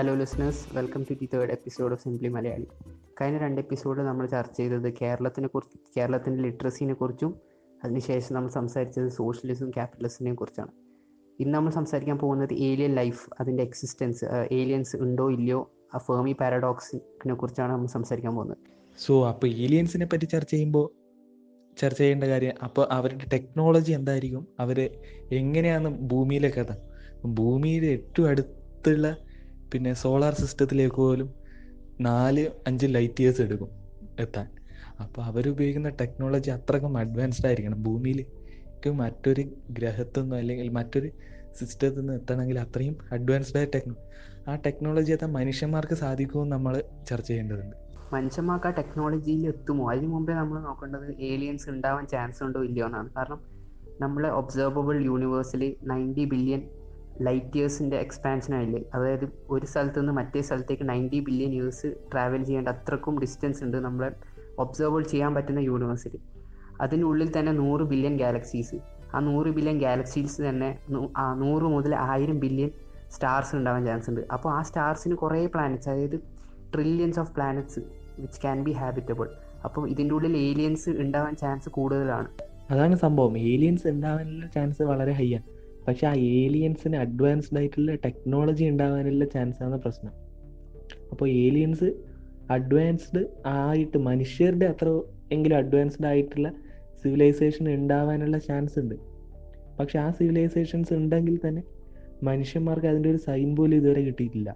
hello listeners welcome to the third episode of simply Malayali കഴിഞ്ഞ രണ്ട് episode നമ്മൾ ചർച്ച ചെയ്തത് കേരളത്തിനെ കുറിച്ച് കേരളത്തിൻ്റെ ലിറ്ററസിനെ കുറിച്ചും അതിനുശേഷം നമ്മൾ സംസാരിച്ചത് സോഷ്യലിസം ക്യാപിറ്റലിസത്തിനെ കുറിച്ചാണ് ഇന്ന് നമ്മൾ സംസാരിക്കാൻ പോകുന്നത് ഏലിയൻ ലൈഫ് അതിൻ്റെ എക്സിസ്റ്റൻസ് ഏലിയൻസ് ഉണ്ടോ ഇല്ലയോ ആ ഫേമി പാരഡോക്സിനെ കുറിച്ചാണ് നമ്മൾ സംസാരിക്കാൻ പോകുന്നത് സോ അപ്പോൾ ഏലിയൻസിനെ പറ്റി ചർച്ച ചെയ്യുമ്പോൾ ചർച്ച ചെയ്യേണ്ട കാര്യം അപ്പോൾ അവരുടെ ടെക്നോളജി എന്തായിരിക്കും അവർ എങ്ങനെയാണ് ഭൂമിയിലേക്ക് എത്താൻ ഭൂമിയുടെ ഏറ്റവും അടുത്തുള്ള പിന്നെ സോളാർ സിസ്റ്റത്തിലേക്ക് പോലും നാല് അഞ്ച് ലൈറ്റ് ഇയേഴ്സ് എടുക്കും എത്താൻ അപ്പോൾ അവരുപയോഗിക്കുന്ന ടെക്നോളജി അത്രക്കും അഡ്വാൻസ്ഡ് ആയിരിക്കണം ഭൂമിയിലേക്ക് മറ്റൊരു ഗ്രഹത്തിൽ നിന്നോ അല്ലെങ്കിൽ മറ്റൊരു സിസ്റ്റത്തിൽ നിന്ന് എത്തണമെങ്കിൽ അത്രയും അഡ്വാൻസ്ഡ് ആയ ടെക്നോ ആ ടെക്നോളജി എത്താൻ മനുഷ്യന്മാർക്ക് സാധിക്കുമെന്ന് നമ്മൾ ചർച്ച ചെയ്യേണ്ടതുണ്ട് മനുഷ്യന്മാർക്ക് ആ ടെക്നോളജിയിൽ എത്തുമോ അതിന് മുമ്പേ നമ്മൾ നോക്കേണ്ടത് ഏലിയൻസ് ഉണ്ടാവാൻ ചാൻസ് ഉണ്ടോ ഇല്ലയോ എന്നാണ് കാരണം നമ്മൾ ഒബ്സർവബിൾ യൂണിവേഴ്സിൽ നയൻറ്റി ബില്യൺ ലൈറ്റ് ഇയേഴ്സിൻ്റെ എക്സ്പാൻഷൻ ആയില്ലേ അതായത് ഒരു സ്ഥലത്ത് നിന്ന് മറ്റേ സ്ഥലത്തേക്ക് നയൻറ്റി ബില്യൺ ഇയേഴ്സ് ട്രാവൽ ചെയ്യേണ്ട അത്രക്കും ഡിസ്റ്റൻസ് ഉണ്ട് നമ്മളെ ഒബ്സർവബിൾ ചെയ്യാൻ പറ്റുന്ന യൂണിവേഴ്സിൽ അതിനുള്ളിൽ തന്നെ നൂറ് ബില്യൺ ഗാലക്സീസ് ആ നൂറ് ബില്യൺ ഗാലക്സീസ് തന്നെ ആ നൂറ് മുതൽ ആയിരം ബില്യൺ സ്റ്റാർസ് ഉണ്ടാവാൻ ചാൻസ് ഉണ്ട് അപ്പോൾ ആ സ്റ്റാർസിന് കുറേ പ്ലാനറ്റ്സ് അതായത് trillions of planets which can be habitable അപ്പോൾ ഇതിൻ്റെ ഉള്ളിൽ ഏലിയൻസ് ഉണ്ടാവാൻ ചാൻസ് കൂടുതലാണ് അതാണ് സംഭവം ഏലിയൻസ് ഉണ്ടാവാനുള്ള ചാൻസ് വളരെ ഹൈ ആണ് പക്ഷെ ആ ഏലിയൻസിന് അഡ്വാൻസ്ഡ് ആയിട്ടുള്ള ടെക്നോളജി ഉണ്ടാവാനുള്ള ചാൻസ് ആണ് പ്രശ്നം അപ്പോൾ ഏലിയൻസ് അഡ്വാൻസ്ഡ് ആയിട്ട് മനുഷ്യരുടെ അത്ര എങ്കിലും അഡ്വാൻസ്ഡ് ആയിട്ടുള്ള സിവിലൈസേഷൻ ഉണ്ടാവാനുള്ള ചാൻസ് ഉണ്ട് പക്ഷെ ആ സിവിലൈസേഷൻസ് ഉണ്ടെങ്കിൽ തന്നെ മനുഷ്യന്മാർക്ക് അതിൻ്റെ ഒരു സൈൻ പോലും ഇതുവരെ കിട്ടിയിട്ടില്ല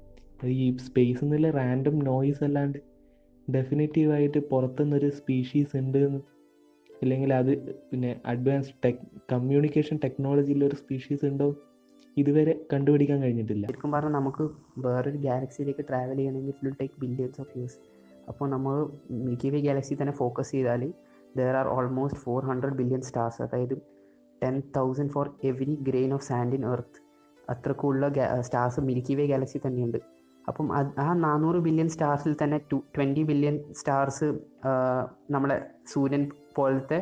ഈ സ്പേസിൽ നിന്നുള്ള റാൻഡം നോയ്സ് അല്ലാണ്ട് ഡെഫിനറ്റീവായിട്ട് പുറത്തുനിന്നൊരു സ്പീഷീസ് ഉണ്ട് എന്ന് ഇല്ലെങ്കിൽ അത് പിന്നെ അഡ്വാൻസ് ടെക് കമ്മ്യൂണിക്കേഷൻ ടെക്നോളജിയിൽ ഒരു സ്പീഷീസ് ഉണ്ടോ ഇതുവരെ കണ്ടുപിടിക്കാൻ കഴിഞ്ഞിട്ടില്ല ശരിക്കും പറഞ്ഞാൽ നമുക്ക് വേറൊരു ഗാലക്സിയിലേക്ക് ട്രാവൽ ചെയ്യണമെങ്കിൽ it will take billions of years അപ്പോൾ നമ്മൾ മിൽക്കി വേ ഗാലക്സി തന്നെ ഫോക്കസ് ചെയ്താൽ there are almost four hundred billion stars അതായത് ten thousand for every grain of sand in earth അത്രക്കുള്ള സ്റ്റാർസ് മിൽക്കി വേ ഗാലക്സി തന്നെയുണ്ട് അപ്പം ആ നാനൂറ് ബില്യൺ സ്റ്റാർസിൽ തന്നെ ടു ട്വൻറ്റി ബില്യൺ സ്റ്റാർസ് നമ്മളെ സൂര്യൻ പോലത്തെ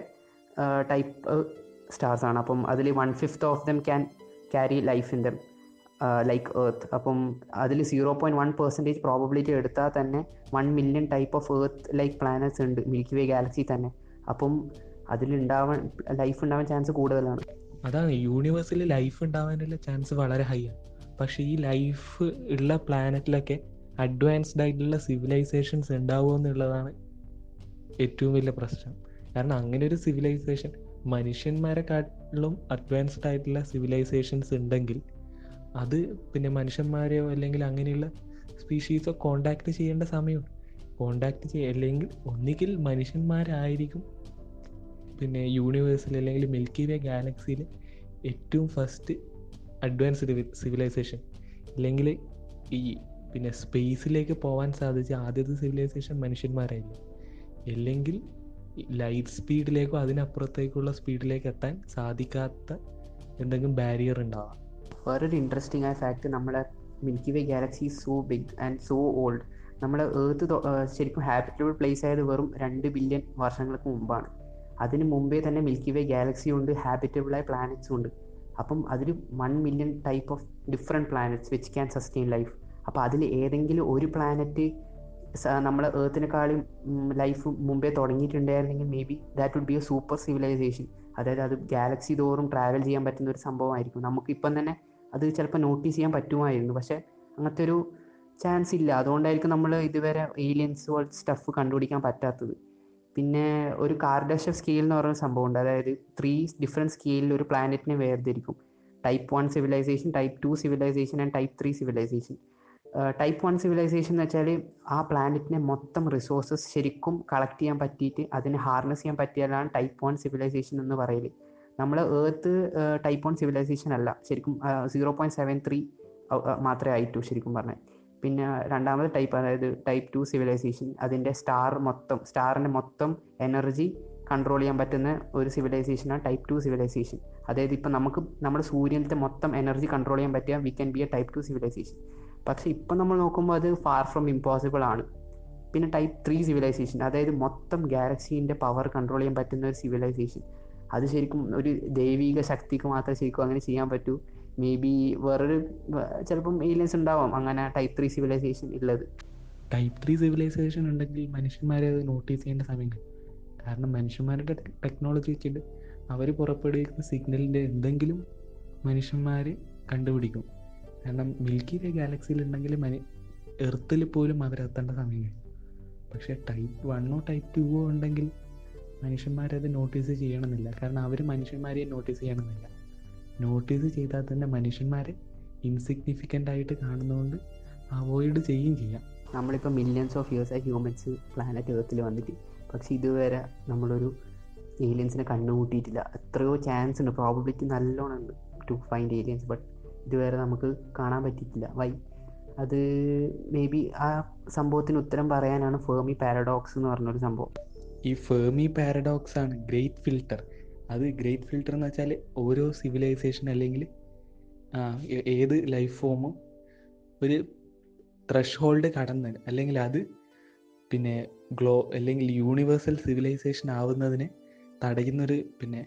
ടൈപ്പ് സ്റ്റാർസ് ആണ് അപ്പം അതിൽ one fifth of them can carry life in them like earth അപ്പം അതിൽ zero point one percentage probability എടുത്താൽ തന്നെ one million type of earth like planets ഉണ്ട് മിൽക്കി വേ ഗാലക്സി തന്നെ അപ്പം അതിലുണ്ടാവാൻ ലൈഫ് ഉണ്ടാവാൻ ചാൻസ് കൂടുതലാണ് അതാണ് യൂണിവേഴ്സിൽ ലൈഫ് ഉണ്ടാവാനുള്ള ചാൻസ് വളരെ ഹൈ ആണ് പക്ഷേ ഈ ലൈഫ് ഉള്ള പ്ലാനറ്റിലൊക്കെ അഡ്വാൻസ്ഡ് ആയിട്ടുള്ള സിവിലൈസേഷൻസ് ഉണ്ടാവുമോ എന്നുള്ളതാണ് ഏറ്റവും വലിയ പ്രശ്നം കാരണം അങ്ങനെ ഒരു സിവിലൈസേഷൻ മനുഷ്യന്മാരെക്കാട്ടിലും അഡ്വാൻസ്ഡ് ആയിട്ടുള്ള സിവിലൈസേഷൻസ് ഉണ്ടെങ്കിൽ അത് പിന്നെ മനുഷ്യന്മാരെയോ അല്ലെങ്കിൽ അങ്ങനെയുള്ള സ്പീഷീസോ കോണ്ടാക്ട് ചെയ്യേണ്ട സമയമുണ്ട് കോണ്ടാക്ട് ചെയ്യുക അല്ലെങ്കിൽ ഒന്നുകിൽ മനുഷ്യന്മാരായിരിക്കും പിന്നെ യൂണിവേഴ്സിൽ അല്ലെങ്കിൽ മിൽക്കി വേ ഗാലക്സിയിൽ ഏറ്റവും ഫസ്റ്റ് അഡ്വാൻസ്ഡ് സിവിലൈസേഷൻ അല്ലെങ്കിൽ ഈ പിന്നെ സ്പേസിലേക്ക് പോകാൻ സാധിച്ച ആദ്യത്തെ സിവിലൈസേഷൻ മനുഷ്യന്മാരായിരുന്നു അല്ലെങ്കിൽ ലൈറ്റ് സ്പീഡിലേക്കോ അതിനപ്പുറത്തേക്കുള്ള സ്പീഡിലേക്ക് എത്താൻ സാധിക്കാത്ത എന്തെങ്കിലും ബാരിയർ ഉണ്ടാവാം വേറൊരു ഇൻട്രസ്റ്റിംഗ് ആയ ഫാക്ട് നമ്മളെ milky way galaxy so big and so old നമ്മളെ ഏർത്ത് ശരിക്കും ഹാബിറ്റബിൾ പ്ലേസ് ആയത് വെറും രണ്ട് ബില്യൺ വർഷങ്ങൾക്ക് മുമ്പാണ് അതിന് മുമ്പേ തന്നെ മിൽക്കി വേ ഗാലക്സി ഉണ്ട് ഹാബിറ്റബിളായ പ്ലാനറ്റ്സും ഉണ്ട് അപ്പം അതിൽ one million type of different planets which can sustain life അപ്പോൾ അതിൽ ഏതെങ്കിലും ഒരു പ്ലാനറ്റ് നമ്മളെ ഏർത്തിനെക്കാളും ലൈഫ് മുമ്പേ തുടങ്ങിയിട്ടുണ്ടായിരുന്നെങ്കിൽ may be that would be a super civilisation അതായത് അത് ഗാലക്സി തോറും ട്രാവൽ ചെയ്യാൻ പറ്റുന്ന ഒരു സംഭവമായിരിക്കും നമുക്കിപ്പം തന്നെ അത് ചിലപ്പോൾ നോട്ടീസ് ചെയ്യാൻ പറ്റുമായിരുന്നു പക്ഷേ അങ്ങനത്തെ ഒരു ചാൻസ് ഇല്ല അതുകൊണ്ടായിരിക്കും നമ്മൾ ഇതുവരെ ഏലിയൻസ് പോലത്തെ സ്റ്റഫ് കണ്ടുപിടിക്കാൻ പറ്റാത്തത് പിന്നെ ഒരു കാർഡാഷഫ് സ്കെയിൽ എന്ന് പറയുന്ന സംഭവമുണ്ട് അതായത് ത്രീ ഡിഫറെൻറ്റ് സ്കെയിലിൽ ഒരു പ്ലാനറ്റിനെ വേർതിരിക്കും type one civilisation type two civilisation and type three civilisation type one civilisation എന്ന് വെച്ചാൽ ആ പ്ലാനറ്റിനെ മൊത്തം റിസോഴ്സസ് ശരിക്കും കളക്ട് ചെയ്യാൻ പറ്റിയിട്ട് അതിനെ ഹാർനസ് ചെയ്യാൻ പറ്റിയാലാണ് ടൈപ്പ് വൺ സിവിലൈസേഷൻ എന്ന് പറയൽ നമ്മൾ ഏർത്ത് ടൈപ്പ് വൺ സിവിലൈസേഷൻ അല്ല ശരിക്കും സീറോ പോയിൻറ്റ് സെവൻ ത്രീ മാത്രമേ ആയിട്ടു ശരിക്കും പറഞ്ഞാൽ പിന്നെ രണ്ടാമത് ടൈപ്പ് അതായത് ടൈപ്പ് ടു സിവിലൈസേഷൻ അതിൻ്റെ സ്റ്റാർ മൊത്തം സ്റ്റാറിൻ്റെ മൊത്തം എനർജി കൺട്രോൾ ചെയ്യാൻ പറ്റുന്ന ഒരു സിവിലൈസേഷനാണ് ടൈപ്പ് ടു സിവിലൈസേഷൻ അതായത് ഇപ്പം നമുക്ക് നമ്മുടെ സൂര്യനത്തെ മൊത്തം എനർജി കൺട്രോൾ ചെയ്യാൻ പറ്റിയ we can be a type two civilisation പക്ഷെ ഇപ്പം നമ്മൾ നോക്കുമ്പോൾ അത് ഫാർ ഫ്രം ഇമ്പോസിബിൾ ആണ് പിന്നെ ടൈപ്പ് ത്രീ സിവിലൈസേഷൻ അതായത് മൊത്തം ഗാലക്സീൻ്റെ പവർ കൺട്രോൾ ചെയ്യാൻ പറ്റുന്ന ഒരു സിവിലൈസേഷൻ അത് ശരിക്കും ഒരു ദൈവിക ശക്തിക്ക് മാത്രമേ ശരിക്കും അങ്ങനെ ചെയ്യാൻ പറ്റൂ മേ ബി വേറൊരു ചിലപ്പം ഏലിയൻസ് ഉണ്ടാവാം അങ്ങനെ ടൈപ്പ് ത്രീ സിവിലൈസേഷൻ ഉള്ളത് ടൈപ്പ് ത്രീ സിവിലൈസേഷൻ ഉണ്ടെങ്കിൽ മനുഷ്യന്മാരെ അത് നോട്ടീസ് ചെയ്യേണ്ട സമയം കഴിയും കാരണം മനുഷ്യന്മാരുടെ ടെക്നോളജി വെച്ചിട്ട് അവർ പുറപ്പെടുവിക്കുന്ന സിഗ്നലിൻ്റെ എന്തെങ്കിലും മനുഷ്യന്മാർ കണ്ടുപിടിക്കും കാരണം മിൽക്കി വേ ഗാലക്സിയിൽ ഉണ്ടെങ്കിൽ മനു എർത്തിൽ പോലും അവരെത്തേണ്ട സമയം കഴിയും പക്ഷേ ടൈപ്പ് വണ്ണോ ടൈപ്പ് ടുവോ ഉണ്ടെങ്കിൽ മനുഷ്യന്മാരത് നോട്ടീസ് ചെയ്യണമെന്നില്ല കാരണം അവർ മനുഷ്യന്മാരെ നോട്ടീസ് ചെയ്യണമെന്നില്ല നോട്ടീസ് ചെയ്താൽ തന്നെ മനുഷ്യന്മാരെ ഇൻസിഗ്നിഫിക്കൻ്റ് ആയിട്ട് കാണുന്നതുകൊണ്ട് അവോയ്ഡ് ചെയ്യുകയും ചെയ്യാം നമ്മളിപ്പോൾ മില്യൺസ് ഓഫ് ഇയേഴ്സ് ആയി ഹ്യൂമൻസ് പ്ലാനറ്റ് എർത്തിൽ വന്നിട്ട് പക്ഷേ ഇതുവരെ നമ്മളൊരു ഏലിയൻസിനെ കണ്ടുമുട്ടിയിട്ടില്ല എത്രയോ ചാൻസ് ഉണ്ട് പ്രോബിലിറ്റി നല്ലോണം ഉണ്ട് ടു ഫൈൻഡ് ഏലിയൻസ് ബട്ട് ഇതുവരെ നമുക്ക് കാണാൻ പറ്റിയിട്ടില്ല വൈ അത് മേ ബി ആ സംഭവത്തിന് ഉത്തരം പറയാനാണ് ഫേമി പാരഡോക്സ് എന്ന് പറഞ്ഞൊരു സംഭവം ഈ ഫേമി പാരഡോക്സ് ആണ് ഗ്രേറ്റ് ഫിൽട്ടർ അത് ഗ്രേറ്റ് ഫിൽട്ടർ എന്ന് വെച്ചാൽ ഓരോ സിവിലൈസേഷൻ അല്ലെങ്കിൽ ആ, ഏ- ഏത് ലൈഫ് ഫോമും ഒരു ത്രഷ് ഹോൾഡ് കടന്ന് അല്ലെങ്കിൽ അത് പിന്നെ ഗ്ലോ അല്ലെങ്കിൽ യൂണിവേഴ്സൽ സിവിലൈസേഷൻ ആവുന്നതിനെ തടയുന്നൊരു പിന്നെ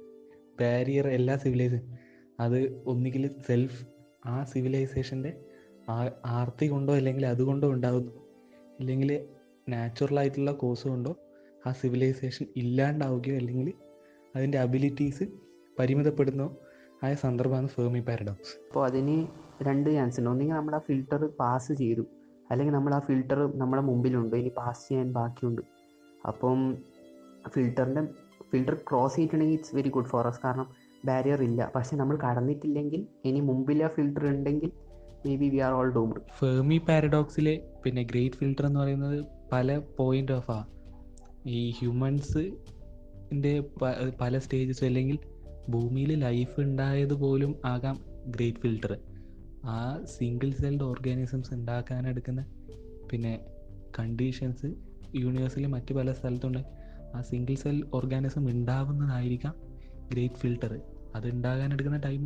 ബാരിയർ എല്ലാ സിവിലൈസേഷൻ അത് ഒന്നുകിൽ സെൽഫ് ആ സിവിലൈസേഷൻ്റെ ആർത്തി കൊണ്ടോ അല്ലെങ്കിൽ അതുകൊണ്ടോ ഉണ്ടാകുന്നു ഇല്ലെങ്കിൽ നാച്ചുറൽ ആയിട്ടുള്ള കോസ് കൊണ്ടോ ആ സിവിലൈസേഷൻ ഇല്ലാണ്ടാവുകയോ അല്ലെങ്കിൽ അതിൻ്റെ അബിലിറ്റീസ് പരിമിതപ്പെടുന്നോ ആയ സന്ദർഭമാണ് ഫേമി പാരഡോക്സ് അപ്പോൾ അതിന് രണ്ട് ചാൻസ് ഉണ്ട് ഒന്നെങ്കിൽ നമ്മൾ ആ ഫിൽട്ടർ പാസ് ചെയ്തു അല്ലെങ്കിൽ നമ്മൾ ആ ഫിൽട്ടർ നമ്മുടെ മുമ്പിലുണ്ട് ഇനി പാസ് ചെയ്യാൻ ബാക്കിയുണ്ട് അപ്പം ഫിൽറ്ററിൻ്റെ ഫിൽട്ടർ ക്രോസ് ചെയ്തിട്ടുണ്ടെങ്കിൽ it's very good for us കാരണം ബാരിയർ ഇല്ല പക്ഷെ നമ്മൾ കടന്നിട്ടില്ലെങ്കിൽ ഇനി മുമ്പിൽ ആ ഫിൽട്ടർ ഉണ്ടെങ്കിൽ may be we are all doomed Fermi പാരഡോക്സിലെ പിന്നെ ഗ്രേറ്റ് ഫിൽട്ടർ എന്ന് പറയുന്നത് പല പോയിന്റ് ഓഫ് ആ ഈ ഹ്യൂമൻസിൻ്റെ പല സ്റ്റേജസ് അല്ലെങ്കിൽ ഭൂമിയിൽ ലൈഫ് ഉണ്ടായത് പോലും ആകാം ഗ്രേറ്റ് ഫിൽട്ടർ ആ സിംഗിൾ സെൽഡ് ഓർഗാനിസംസ് ഉണ്ടാക്കാനെടുക്കുന്ന പിന്നെ കണ്ടീഷൻസ് യൂണിവേഴ്സിലെ മറ്റ് പല സ്ഥലത്തുണ്ട് ആ സിംഗിൾ സെൽ ഓർഗാനിസം ഉണ്ടാവുന്നതായിരിക്കാം ഗ്രേറ്റ് ഫിൽട്ടർ അത് ഉണ്ടാകാനെടുക്കുന്ന ടൈം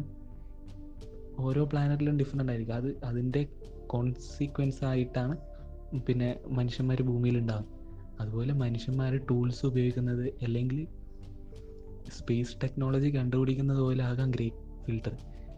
ഓരോ പ്ലാനറ്റിലും ഡിഫറെൻ്റ് ആയിരിക്കും അത് അതിൻ്റെ കോൺസിക്വൻസ് ആയിട്ടാണ് പിന്നെ മനുഷ്യന്മാർ ഭൂമിയിൽ ഉണ്ടാകും അതുപോലെ മനുഷ്യന്മാർ ടൂൾസ് ഉപയോഗിക്കുന്നത് അല്ലെങ്കിൽ സ്പേസ് ടെക്നോളജി കണ്ടുപിടിക്കുന്നത് പോലെ ആകാം great filter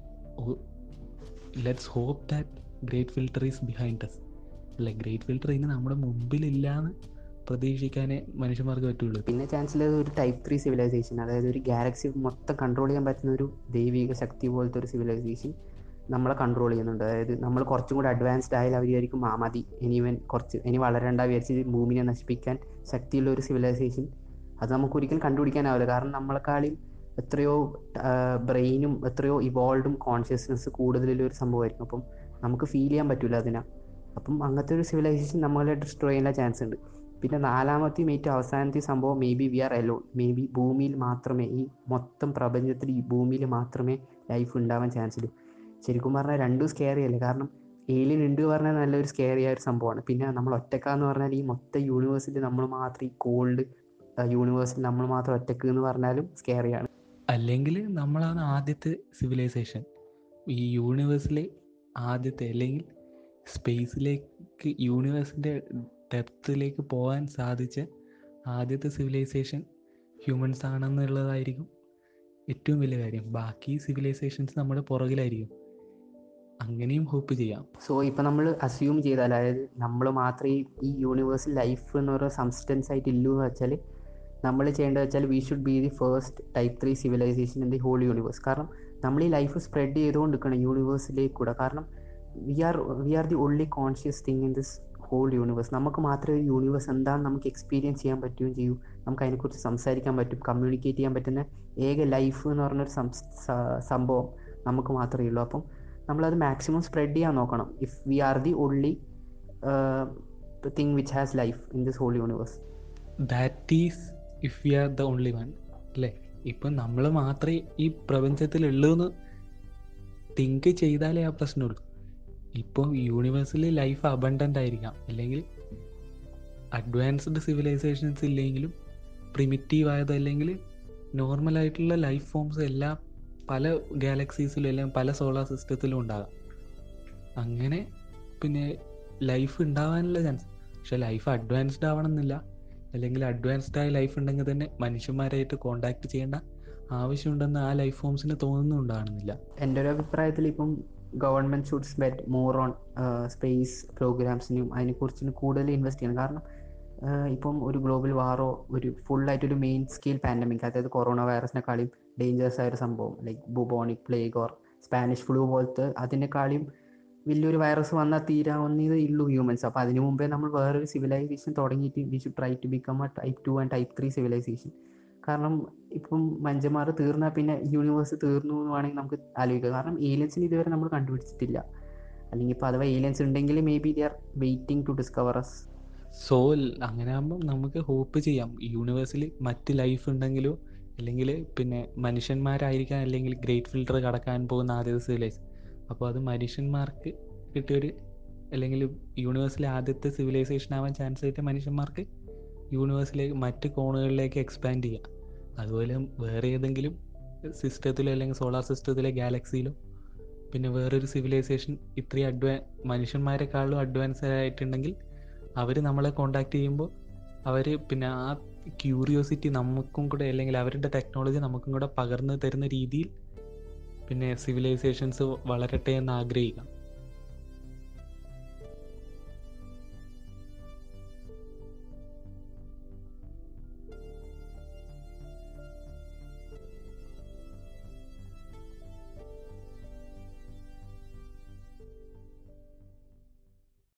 let's hope that great filter is behind us അല്ല ഗ്രേറ്റ് ഫിൽട്ടർ ഇനി നമ്മുടെ മുമ്പിലില്ലാന്ന് പ്രതീക്ഷിക്കാനേ മനുഷ്യന്മാർക്ക് പറ്റുള്ളൂ പിന്നെ ചാൻസ് ഉള്ളത് ഒരു ടൈപ്പ് ത്രീ സിവിലൈസേഷൻ അതായത് ഒരു ഗാലക്സി മൊത്തം കൺട്രോൾ ചെയ്യാൻ പറ്റുന്ന ഒരു ദൈവിക ശക്തി പോലത്തെ ഒരു സിവിലൈസേഷൻ നമ്മളെ കൺട്രോൾ ചെയ്യുന്നുണ്ട് അതായത് നമ്മൾ കുറച്ചും കൂടി അഡ്വാൻസ്ഡ് ആയാൽ അവർ വിചാരിക്കും ആ മതി ഇനി ഇവൻ കുറച്ച് ഇനി വളരണ്ട വിചാരിച്ച് ഭൂമിനെ നശിപ്പിക്കാൻ ശക്തിയുള്ള ഒരു സിവിലൈസേഷൻ അത് നമുക്ക് ഒരിക്കലും കണ്ടുപിടിക്കാനാവില്ല കാരണം നമ്മളെക്കാളും എത്രയോ ബ്രെയിനും എത്രയോ ഇവോൾഡും കോൺഷ്യസ്നെസ് കൂടുതലുള്ള ഒരു സംഭവമായിരിക്കും അപ്പം നമുക്ക് ഫീൽ ചെയ്യാൻ പറ്റില്ല അതിനെ അപ്പം അങ്ങനത്തെ ഒരു സിവിലൈസേഷൻ നമ്മളെ ഡിസ്ട്രോയ് ചെയ്യാൻ ചാൻസ് ഉണ്ട് പിന്നെ നാലാമത്തെയും ഏറ്റവും അവസാനത്തെ സംഭവം may be we are alone may be ഭൂമിയിൽ മാത്രമേ ഈ മൊത്തം പ്രപഞ്ചത്തിൽ ഈ ഭൂമിയിൽ മാത്രമേ ലൈഫ് ഉണ്ടാവാൻ ചാൻസ് ഉള്ളൂ ശരിക്കും പറഞ്ഞാൽ രണ്ടും സ്കെയറി അല്ലേ കാരണം ഏലിയൻ ഉണ്ട് പറഞ്ഞാൽ നല്ലൊരു സ്കെയറി ആയ ഒരു സംഭവമാണ് പിന്നെ നമ്മൾ ഒറ്റക്കാന്ന് പറഞ്ഞാൽ ഈ മൊത്തം യൂണിവേഴ്സിൽ നമ്മൾ മാത്രം ഈ കോൾഡ് യൂണിവേഴ്സിൽ നമ്മൾ മാത്രം ഒറ്റക്ക് എന്ന് പറഞ്ഞാലും സ്കെയറിയാണ് അല്ലെങ്കിൽ നമ്മളാണ് ആദ്യത്തെ സിവിലൈസേഷൻ ഈ യൂണിവേഴ്സിലെ ആദ്യത്തെ അല്ലെങ്കിൽ സ്പേസിലേക്ക് യൂണിവേഴ്സിൻ്റെ ഡെപ്തിലേക്ക് പോകാൻ സാധിച്ച ആദ്യത്തെ സിവിലൈസേഷൻ ഹ്യൂമൻസ് ആണെന്നുള്ളതായിരിക്കും ഏറ്റവും വലിയ കാര്യം ബാക്കി സിവിലൈസേഷൻസ് നമ്മുടെ പുറകിലായിരിക്കും അങ്ങനെയും ഹോപ്പ് ചെയ്യാം സോ ഇപ്പം നമ്മൾ അസ്യൂം ചെയ്താൽ അതായത് നമ്മൾ മാത്രമേ ഈ യൂണിവേഴ്സിൽ ലൈഫ് എന്ന് പറയുന്ന സബ്സ്റ്റൻസ് ആയിട്ട് ഇല്ലൂ എന്ന് വെച്ചാൽ നമ്മൾ ചെയ്യേണ്ടത് വെച്ചാൽ we should be the first type three civilisation in the whole universe കാരണം നമ്മൾ ഈ ലൈഫ് സ്പ്രെഡ് ചെയ്തുകൊണ്ടിരിക്കണം യൂണിവേഴ്സിലേക്ക് കൂടെ കാരണം we are we are the only conscious thing in this whole universe നമുക്ക് മാത്രമേ യൂണിവേഴ്സ് എന്താണെന്ന് നമുക്ക് എക്സ്പീരിയൻസ് ചെയ്യാൻ പറ്റുകയും ചെയ്യൂ നമുക്ക് അതിനെക്കുറിച്ച് സംസാരിക്കാൻ പറ്റും കമ്മ്യൂണിക്കേറ്റ് ചെയ്യാൻ പറ്റുന്ന ഏക ലൈഫ് എന്ന് പറഞ്ഞൊരു സംഭവം നമുക്ക് മാത്രമേ ഉള്ളൂ അപ്പം നമ്മളത് മാക്സിമം സ്പ്രെഡ് ചെയ്യാൻ നോക്കണം if we are the only thing which has life in this whole universe that is if you are the only one അല്ലേ ഇപ്പം നമ്മൾ മാത്രമേ ഈ പ്രപഞ്ചത്തിലുള്ളൂ എന്ന് തിങ്ക് ചെയ്താലേ ആ പ്രശ്നമുള്ളൂ ഇപ്പോൾ യൂണിവേഴ്സിൽ ലൈഫ് അബണ്ടൻ്റ് ആയിരിക്കാം അല്ലെങ്കിൽ അഡ്വാൻസ്ഡ് സിവിലൈസേഷൻസ് ഇല്ലെങ്കിലും പ്രിമിറ്റീവ് ആയത് അല്ലെങ്കിൽ നോർമൽ ആയിട്ടുള്ള ലൈഫ് ഫോംസ് എല്ലാം പല ഗാലക്സീസിലും അല്ലെങ്കിൽ പല സോളാർ സിസ്റ്റത്തിലും ഉണ്ടാകാം അങ്ങനെ പിന്നെ ലൈഫ് ഉണ്ടാവാനുള്ള ചാൻസ് പക്ഷെ ലൈഫ് അഡ്വാൻസ്ഡ് ആവണമെന്നില്ല അല്ലെങ്കിൽ അഡ്വാൻസ്ഡ് ആയ ലൈഫ് ഉണ്ടെങ്കിൽ തന്നെ മനുഷ്യന്മാരായിട്ട് കോണ്ടാക്ട് ചെയ്യേണ്ട ആവശ്യമുണ്ടെന്ന് ആ ലൈഫ് ഫോംസിന് തോന്നുന്നുണ്ടാകുന്നില്ല എൻ്റെ ഒരു അഭിപ്രായത്തിൽ ഇപ്പം government should spend more on space പ്രോഗ്രാംസിനും അതിനെക്കുറിച്ച് കൂടുതൽ ഇൻവെസ്റ്റ് ചെയ്യണം കാരണം ആഹ് ഇപ്പം ഒരു ഗ്ലോബൽ വാറോ ഒരു ഫുള്ളായിട്ടൊരു മെയിൻ സ്കെയിൽ പാൻഡമിക് അതായത് കൊറോണ വൈറസിനെക്കാളും ഡേഞ്ചറസ് ആയ ഒരു സംഭവം like bubonic plague or Spanish flu പോലത്തെ അതിനേക്കാളും വലിയൊരു വൈറസ് വന്നാൽ തീരാവുന്നതേ ഉള്ളൂ ഹ്യൂമൻസ് അപ്പോൾ അതിനു മുമ്പേ നമ്മൾ വേറൊരു സിവിലൈസേഷൻ തുടങ്ങിയിട്ട് we should try to become a type two and type three civilisation കാരണം ഇപ്പം മഞ്ചന്മാർ തീർന്നാൽ പിന്നെ യൂണിവേഴ്സ് തീർന്നു എന്ന് വേണമെങ്കിൽ നമുക്ക് ആലോചിക്കാം കാരണം ഏലിയൻസിന് ഇതുവരെ നമ്മൾ കണ്ടുപിടിച്ചിട്ടില്ല അല്ലെങ്കിൽ ഇപ്പോൾ അഥവാ ഏലിയൻസ് ഉണ്ടെങ്കിൽ may be they are waiting to discover us so അങ്ങനെ ആകുമ്പം നമുക്ക് ഹോപ്പ് ചെയ്യാം യൂണിവേഴ്സിൽ മറ്റ് ലൈഫ് ഉണ്ടെങ്കിലോ അല്ലെങ്കിൽ പിന്നെ മനുഷ്യന്മാരായിരിക്കാൻ അല്ലെങ്കിൽ ഗ്രേറ്റ് ഫിൽട്ടർ കടക്കാൻ പോകുന്ന ആദ്യത്തെ സിവിലൈസ് അപ്പോൾ അത് മനുഷ്യന്മാർക്ക് കിട്ടിയൊരു അല്ലെങ്കിൽ യൂണിവേഴ്സിലെ ആദ്യത്തെ സിവിലൈസേഷൻ ആവാൻ ചാൻസ് കിട്ടിയ മനുഷ്യന്മാർക്ക് യൂണിവേഴ്സിലേക്ക് മറ്റ് കോണുകളിലേക്ക് എക്സ്പാൻഡ് ചെയ്യാം അതുപോലെ വേറെ ഏതെങ്കിലും സിസ്റ്റത്തിലോ അല്ലെങ്കിൽ സോളാർ സിസ്റ്റത്തിലെ ഗാലക്സിയിലോ പിന്നെ വേറൊരു സിവിലൈസേഷൻ ഇത്രയും അഡ്വാ മനുഷ്യന്മാരെക്കാളും അഡ്വാൻസ്ഡ് ആയിട്ടുണ്ടെങ്കിൽ അവർ നമ്മളെ കോണ്ടാക്ട് ചെയ്യുമ്പോൾ അവർ പിന്നെ ആ ക്യൂരിയോസിറ്റി നമുക്കും കൂടെ അല്ലെങ്കിൽ അവരുടെ ടെക്നോളജി നമുക്കും കൂടെ പകർന്നു തരുന്ന രീതിയിൽ പിന്നെ സിവിലൈസേഷൻസ് വളരട്ടെ എന്ന് ആഗ്രഹിക്കാം